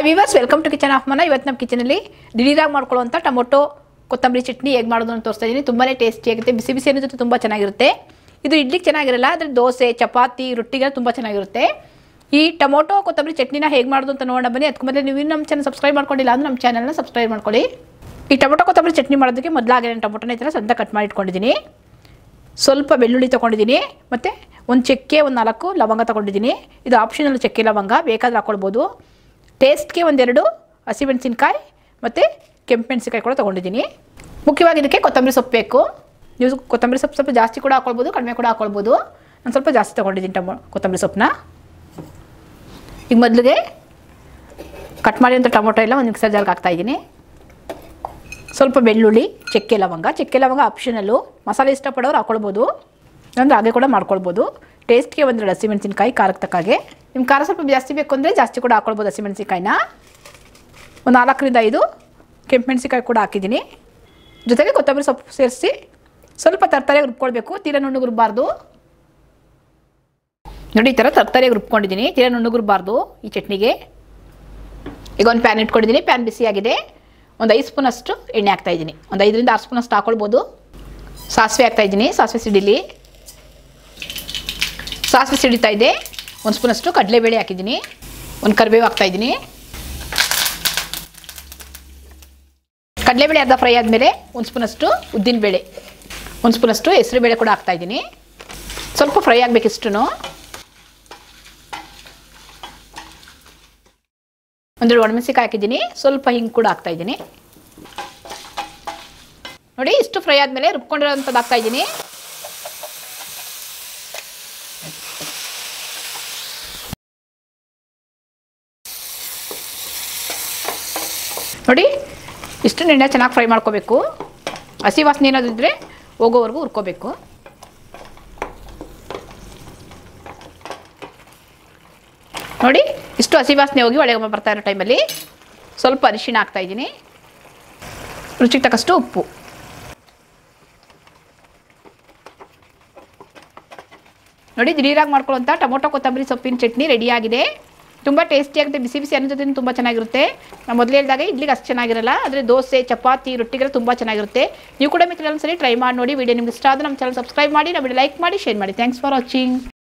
hi viewers welcome to kitchen of Mana ಇವತ್ತು ನಮ್ಮ ಕಿಚನಲ್ಲಿ ದಿಢೀರಾಗಿ ಮಾಡ್ಕೊಳ್ಳುವಂಥ tomato ಕೊತ್ತಂಬರಿ ಚಟ್ನಿ ಹೇಗೆ ಮಾಡೋದು ಅಂತ ತೋರಿಸ್ತಾ ಇದ್ದೀನಿ ತುಂಬಾ ಟೇಸ್ಟಿಯಾಗುತ್ತೆ ಬಿಸಿ ಬಿಸಿ ಅನ್ನೋ ಜೊತೆ ತುಂಬ ಚೆನ್ನಾಗಿರುತ್ತೆ ಇದು ಇಡ್ಲಿಗೆ ಚೆನ್ನಾಗಿರಲ್ಲ ಆದರೆ ದೋಸೆ ಚಪಾತಿ ರೊಟ್ಟಿಗೆಲ್ಲ ತುಂಬ ಚೆನ್ನಾಗಿರುತ್ತೆ ಈ ಟೊಮೊಟೊ ಕೊತ್ತಂಬರಿ ಚಟ್ನಿನ ಹೇಗೆ ಮಾಡೋದು ಅಂತ ನೋಡೋಣ ಬನ್ನಿ ಅದಕ್ಕೆ ಮೊದಲು ನೀವು ಇನ್ನೂ ನಮ್ಮ ಚಾನಲ್ ಸಬ್ಸ್ಕ್ರೈಬ್ ಮಾಡ್ಕೊಂಡಿಲ್ಲ ಅಂದ್ರೆ ನಮ್ಮ ಚಾನಲ್ನ ಸಬ್ಸ್ಕ್ರೈಬ್ ಮಾಡ್ಕೊಳ್ಳಿ ಈ ಟೊಮೊಟೊ ಕೊತ್ತಂಬರಿ ಚಟ್ನಿ ಮಾಡೋದಕ್ಕೆ ಮೊದಲಾಗಿ ನಾನು ಟೊಮೊಟೊನ ಈ ಥರ ಸಣ್ಣ ಕಟ್ ಮಾಡಿ ಇಟ್ಕೊಂಡಿದ್ದೀನಿ ಸ್ವಲ್ಪ ಬೆಳ್ಳುಳ್ಳಿ ತೊಗೊಂಡಿದ್ದೀನಿ ಮತ್ತು ಒಂದು ಚಕ್ಕೆ ಒಂದು ನಾಲ್ಕು ಲವಂಗ ತೊಗೊಂಡಿದ್ದೀನಿ ಇದು ಆಪ್ಷನಲ್ ಚಕ್ಕೆ ಲವಂಗ ಬೇಕಾದ್ರೆ ಹಾಕ್ಕೊಳ್ಬೋದು ಟೇಸ್ಟ್ಗೆ ಒಂದೆರಡು ಹಸಿಮೆಣಸಿನ್ಕಾಯಿ ಮತ್ತು ಕೆಂಪು ಮೆಣಸಿನ್ಕಾಯಿ ಕೂಡ ತೊಗೊಂಡಿದ್ದೀನಿ ಮುಖ್ಯವಾಗಿ ಇದಕ್ಕೆ ಕೊತ್ತಂಬರಿ ಸೊಪ್ಪು ಬೇಕು ನೀವು ಕೊತ್ತಂಬರಿ ಸೊಪ್ಪು ಸ್ವಲ್ಪ ಜಾಸ್ತಿ ಕೂಡ ಹಾಕ್ಕೊಳ್ಬೋದು ಕಡಿಮೆ ಕೂಡ ಹಾಕ್ಕೊಳ್ಬೋದು ನಾನು ಸ್ವಲ್ಪ ಜಾಸ್ತಿ ತೊಗೊಂಡಿದ್ದೀನಿ ಟಮೊ ಕೊತ್ತಂಬರಿ ಸೊಪ್ಪನ್ನ ಈಗ ಮೊದಲಿಗೆ ಕಟ್ ಮಾಡಿದಂಥ ಟೊಮೊಟೊ ಎಲ್ಲ ಒಂದು ಮಿಕ್ಸರ್ ಜಾರ್ಗೆ ಹಾಕ್ತಾಯಿದ್ದೀನಿ ಸ್ವಲ್ಪ ಬೆಳ್ಳುಳ್ಳಿ ಚಕ್ಕೆ ಲವಂಗ ಚಕ್ಕೆ ಲವಂಗ ಆಪ್ಷನಲ್ಲು ಮಸಾಲೆ ಇಷ್ಟಪಡೋರು ಹಾಕ್ಕೊಳ್ಬೋದು ಅಂದರೆ ಹಾಗೆ ಕೂಡ ಮಾಡ್ಕೊಳ್ಬೋದು ಟೇಸ್ಟ್ಗೆ ಒಂದೆರಡು ಹಸಿಮೆಣಸಿನ್ಕಾಯಿ ಖಾರಕ್ಕೆ ತಕ್ಕಾಗೆ ನಿಮ್ಮ ಖಾರ ಸ್ವಲ್ಪ ಜಾಸ್ತಿ ಬೇಕು ಅಂದರೆ ಜಾಸ್ತಿ ಕೂಡ ಹಾಕ್ಕೊಳ್ಬೋದು ಹಸಿಮೆಣಸಿನ್ಕಾಯಿನ ಒಂದು ನಾಲ್ಕರಿಂದ ಐದು ಕೆಂಪು ಮೆಣಸಿನ್ಕಾಯಿ ಕೂಡ ಹಾಕಿದ್ದೀನಿ ಜೊತೆಗೆ ಕೊತ್ತಂಬರಿ ಸೊಪ್ಪು ಸೇರಿಸಿ ಸ್ವಲ್ಪ ತರಕಾರಿ ರುಬ್ಕೊಳ್ಬೇಕು ತೀರ ನುಣ್ಣಗೆ ರುಬ್ಬಾರ್ದು ನೋಡಿ ಈ ಥರ ತರಕಾರಿಯಾಗಿ ರುಬ್ಕೊಂಡಿದ್ದೀನಿ ತೀರ ನುಣ್ಣಗೆ ರುಬ್ಬಾರ್ದು ಈ ಚಟ್ನಿಗೆ ಈಗ ಒಂದು ಪ್ಯಾನ್ ಇಟ್ಕೊಂಡಿದ್ದೀನಿ ಪ್ಯಾನ್ ಬಿಸಿಯಾಗಿದೆ ಒಂದು ಐದು ಸ್ಪೂನಷ್ಟು ಎಣ್ಣೆ ಹಾಕ್ತಾಯಿದ್ದೀನಿ ಒಂದು ಐದರಿಂದ ಆರು ಸ್ಪೂನಷ್ಟು ಹಾಕ್ಕೊಳ್ಬೋದು ಸಾಸಿವೆ ಹಾಕ್ತಾಯಿದ್ದೀನಿ ಸಾಸಿವೆ ಸಿಡಿಲಿ ಸಾಸಿವೆ ಸಿಡಿತಾ ಇದೆ ಒಂದು ಸ್ಪೂನಷ್ಟು ಕಡಲೆಬೇಳೆ ಹಾಕಿದ್ದೀನಿ ಒಂದು ಕರಿಬೇವು ಹಾಕ್ತಾಯಿದ್ದೀನಿ ಕಡಲೆಬೇಳೆ ಅರ್ಧ ಫ್ರೈ ಆದಮೇಲೆ ಒಂದು ಸ್ಪೂನಷ್ಟು ಉದ್ದಿನಬೇಳೆ ಒಂದು ಸ್ಪೂನಷ್ಟು ಹೆಸರುಬೇಳೆ ಕೂಡ ಹಾಕ್ತಾಯಿದ್ದೀನಿ ಸ್ವಲ್ಪ ಫ್ರೈ ಆಗಬೇಕಿಷ್ಟು ಒಂದೆರಡು ಒಣಮೆಣಸಿಕಾಯಿ ಹಾಕಿದ್ದೀನಿ ಸ್ವಲ್ಪ ಹಿಂಗೆ ಕೂಡ ಹಾಕ್ತಾಯಿದ್ದೀನಿ ನೋಡಿ ಇಷ್ಟು ಫ್ರೈ ಆದಮೇಲೆ ರುಬ್ಕೊಂಡಿರೋಂಥದ್ದು ಹಾಕ್ತಾಯಿದ್ದೀನಿ ನೋಡಿ ಇಷ್ಟು ಎಣ್ಣೆ ಚೆನ್ನಾಗಿ ಫ್ರೈ ಮಾಡ್ಕೋಬೇಕು ಹಸಿ ವಾಸನೆ ಏನಾದರೂ ಇದ್ದರೆ ಹೋಗೋವರೆಗೂ ಹುರ್ಕೋಬೇಕು ನೋಡಿ ಇಷ್ಟು ಹಸಿ ವಾಸನೆ ಹೋಗಿ ಒಳಗೆ ಬರ್ತಾ ಇರೋ ಟೈಮಲ್ಲಿ ಸ್ವಲ್ಪ ಅರಿಶಿಣ ಹಾಕ್ತಾಯಿದ್ದೀನಿ ರುಚಿಗೆ ತಕ್ಕಷ್ಟು ಉಪ್ಪು ನೋಡಿ ದಿಢೀರಾಗಿ ಮಾಡ್ಕೊಳ್ಳುವಂಥ ಟೊಮೊಟೊ ಕೊತ್ತಂಬರಿ ಸೊಪ್ಪಿನ ಚಟ್ನಿ ರೆಡಿಯಾಗಿದೆ ತುಂಬ ಟೇಸ್ಟಿಯಾಗುತ್ತೆ ಬಿಸಿ ಬಿಸಿ ಅನ್ನೋ ಜೊತೆ ತುಂಬ ಚೆನ್ನಾಗಿರುತ್ತೆ ನಾನು ಮೊದಲು ಹೇಳಿದಾಗ ಇಡ್ಲಿಗೆ ಅಷ್ಟು ಚೆನ್ನಾಗಿರಲ್ಲ ಆದರೆ ದೋಸೆ ಚಪಾತಿ ರೊಟ್ಟಿಗೆಲ್ಲ ತುಂಬ ಚೆನ್ನಾಗಿರುತ್ತೆ ನೀವು ಕೂಡ ಮಿತ್ರ ಒಂದ್ಸರಿ ಟ್ರೈ ಮಾಡಿ ನೋಡಿ ವಿಡಿಯೋ ನಿಮ್ಗೆ ಇಷ್ಟ ಆದರೆ ನಮ್ಮ ಚಾನಲ್ ಸಬ್ಸ್ಕ್ರೈಬ್ ಮಾಡಿ ನಮ್ಮ ಲೈಕ್ ಮಾಡಿ ಶೇರ್ ಮಾಡಿ ಥ್ಯಾಂಕ್ಸ್ ಫಾರ್ ವಾಚಿಂಗ್